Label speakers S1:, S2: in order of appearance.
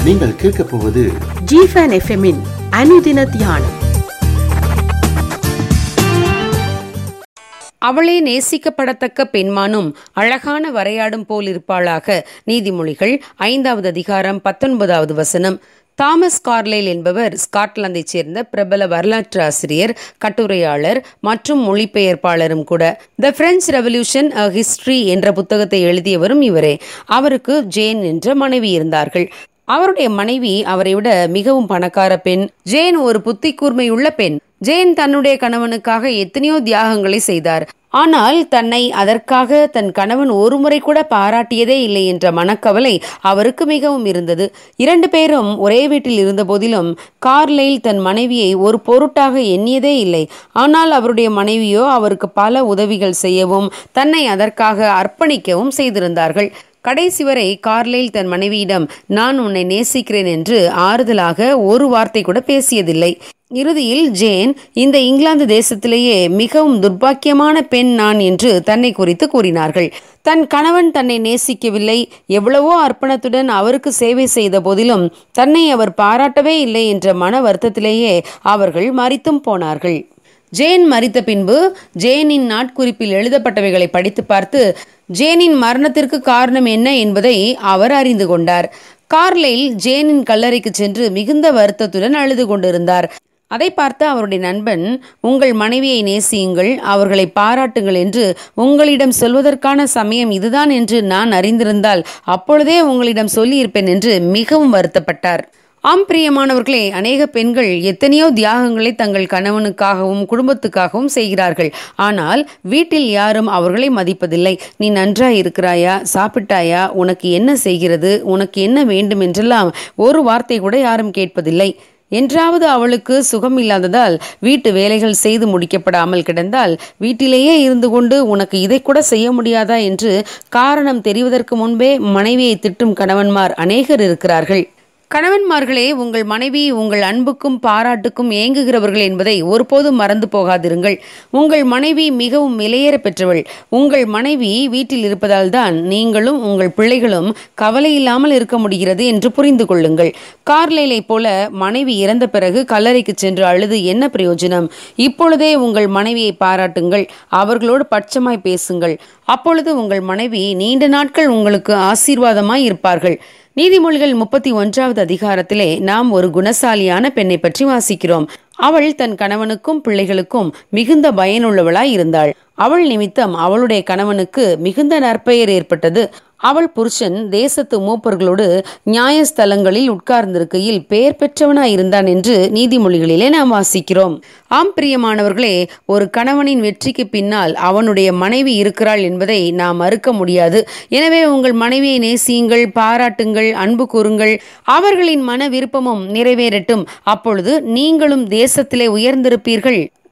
S1: நீங்கள் கேட்கப் போவது
S2: ஜிஃபன் எஃப்எம்மின் அனுதின தியானம்
S3: அவளே நேசிக்கப்படத்தக்க பெண்மானும் அழகான வரையாடும் போல் இருப்பாளாக நீதிமொழிகள் ஐந்தாவது அதிகாரம் பத்தொன்பதாவது வசனம் தாமஸ் கார்லைல் என்பவர் ஸ்காட்லாந்தைச் சேர்ந்த பிரபல வரலாற்று ஆசிரியர் கட்டுரையாளர் மற்றும் மொழிபெயர்ப்பாளரும் கூட the French revolution a history என்ற புத்தகத்தை எழுதியவரும் இவரே அவருக்கு ஜேன் என்ற மனைவி இருந்தார்கள் அவருடைய மனைவி அவரை விட மிகவும் பணக்கார பெண் ஜேன் ஒரு புத்தி கூர்மையுள்ள பெண் ஜேன் தன்னுடைய கணவனுக்காக எத்தனையோ தியாகங்களை செய்தார் ஆனால் தன்னை அதற்காக தன் கணவன் ஒருமுறை கூட பாராட்டியதே இல்லை என்ற மனக்கவலை அவருக்கு மிகவும் இருந்தது இரண்டு பேரும் ஒரே வீட்டில் இருந்த போதிலும் கார்லைல் தன் மனைவியை ஒரு பொருட்டாக எண்ணியதே இல்லை ஆனால் அவருடைய மனைவியோ அவருக்கு பல உதவிகள் செய்யவும் தன்னை அதற்காக அர்ப்பணிக்கவும் செய்திருந்தார்கள் கடைசி வரை கார்லைல் தன் மனைவியிடம் நான் உன்னை நேசிக்கிறேன் என்று ஆறுதலாக ஒரு வார்த்தை கூட பேசியதில்லை இறுதியில் ஜேன் இந்த இங்கிலாந்து தேசத்திலேயே மிகவும் துர்ப்பாக்கியமான பெண் நான் என்று தன்னை குறித்து கூறினார்கள் தன் கணவன் தன்னை நேசிக்கவில்லை எவ்வளவோ அர்ப்பணத்துடன் அவருக்கு சேவை செய்த போதிலும் தன்னை அவர் பாராட்டவே இல்லை என்ற மன வருத்தத்திலேயே அவர்கள் மறித்தும் போனார்கள் ஜேன் மறித்த பின்பு ஜேனின் நாட்குறிப்பில் எழுதப்பட்டவைகளை படித்து பார்த்து ஜேனின் மரணத்திற்கு காரணம் என்ன என்பதை அவர் அறிந்து கொண்டார் கார்லைல் ஜேனின் கல்லறைக்கு சென்று மிகுந்த வருத்தத்துடன் அழுது கொண்டிருந்தார் அதை பார்த்த அவருடைய நண்பன் உங்கள் மனைவியை நேசியுங்கள் அவர்களை பாராட்டுங்கள் என்று உங்களிடம் சொல்வதற்கான சமயம் இதுதான் என்று நான் அறிந்திருந்தால் அப்பொழுதே உங்களிடம் சொல்லியிருப்பேன் என்று மிகவும் வருத்தப்பட்டார் ஆம் பிரியமானவர்களே அநேக பெண்கள் எத்தனையோ தியாகங்களை தங்கள் கணவனுக்காகவும் குடும்பத்துக்காகவும் செய்கிறார்கள் ஆனால் வீட்டில் யாரும் அவர்களை மதிப்பதில்லை நீ நன்றாய் இருக்கிறாயா சாப்பிட்டாயா உனக்கு என்ன செய்கிறது உனக்கு என்ன வேண்டும் என்றெல்லாம் ஒரு வார்த்தை கூட யாரும் கேட்பதில்லை என்றாவது அவளுக்கு சுகம் இல்லாததால் வீட்டு வேலைகள் செய்து முடிக்கப்படாமல் கிடந்தால் வீட்டிலேயே இருந்து கொண்டு உனக்கு இதை கூட செய்ய முடியாதா என்று காரணம் தெரிவதற்கு முன்பே மனைவியை திட்டும் கணவன்மார் அநேகர் இருக்கிறார்கள் கணவன்மார்களே உங்கள் மனைவி உங்கள் அன்புக்கும் பாராட்டுக்கும் ஏங்குகிறவர்கள் என்பதை ஒருபோதும் மறந்து போகாதிருங்கள் உங்கள் மனைவி மிகவும் விலையேற பெற்றவள் உங்கள் மனைவி வீட்டில் இருப்பதால் தான் நீங்களும் உங்கள் பிள்ளைகளும் கவலை இல்லாமல் இருக்க முடிகிறது என்று புரிந்து கொள்ளுங்கள் கார்லேலை போல மனைவி இறந்த பிறகு கல்லறைக்கு சென்று அழுது என்ன பிரயோஜனம் இப்பொழுதே உங்கள் மனைவியை பாராட்டுங்கள் அவர்களோடு பட்சமாய் பேசுங்கள் அப்பொழுது உங்கள் மனைவி நீண்ட நாட்கள் உங்களுக்கு ஆசீர்வாதமாய் இருப்பார்கள் நீதிமொழிகள் முப்பத்தி ஒன்றாவது அதிகாரத்திலே நாம் ஒரு குணசாலியான பெண்ணை பற்றி வாசிக்கிறோம் அவள் தன் கணவனுக்கும் பிள்ளைகளுக்கும் மிகுந்த பயனுள்ளவளாய் இருந்தாள் அவள் நிமித்தம் அவளுடைய கணவனுக்கு மிகுந்த நற்பெயர் ஏற்பட்டது அவள் புருஷன் தேசத்து மூப்பர்களோடு நியாயஸ்தலங்களில் உட்கார்ந்திருக்கையில் பெயர் பெற்றவனாய் இருந்தான் என்று நீதிமொழிகளிலே நாம் வாசிக்கிறோம் ஆம் பிரியமானவர்களே ஒரு கணவனின் வெற்றிக்கு பின்னால் அவனுடைய மனைவி இருக்கிறாள் என்பதை நாம் மறுக்க முடியாது எனவே உங்கள் மனைவியை நேசியுங்கள் பாராட்டுங்கள் அன்பு கூறுங்கள் அவர்களின் மன விருப்பமும் நிறைவேறட்டும் அப்பொழுது நீங்களும் தேசத்திலே உயர்ந்திருப்பீர்கள்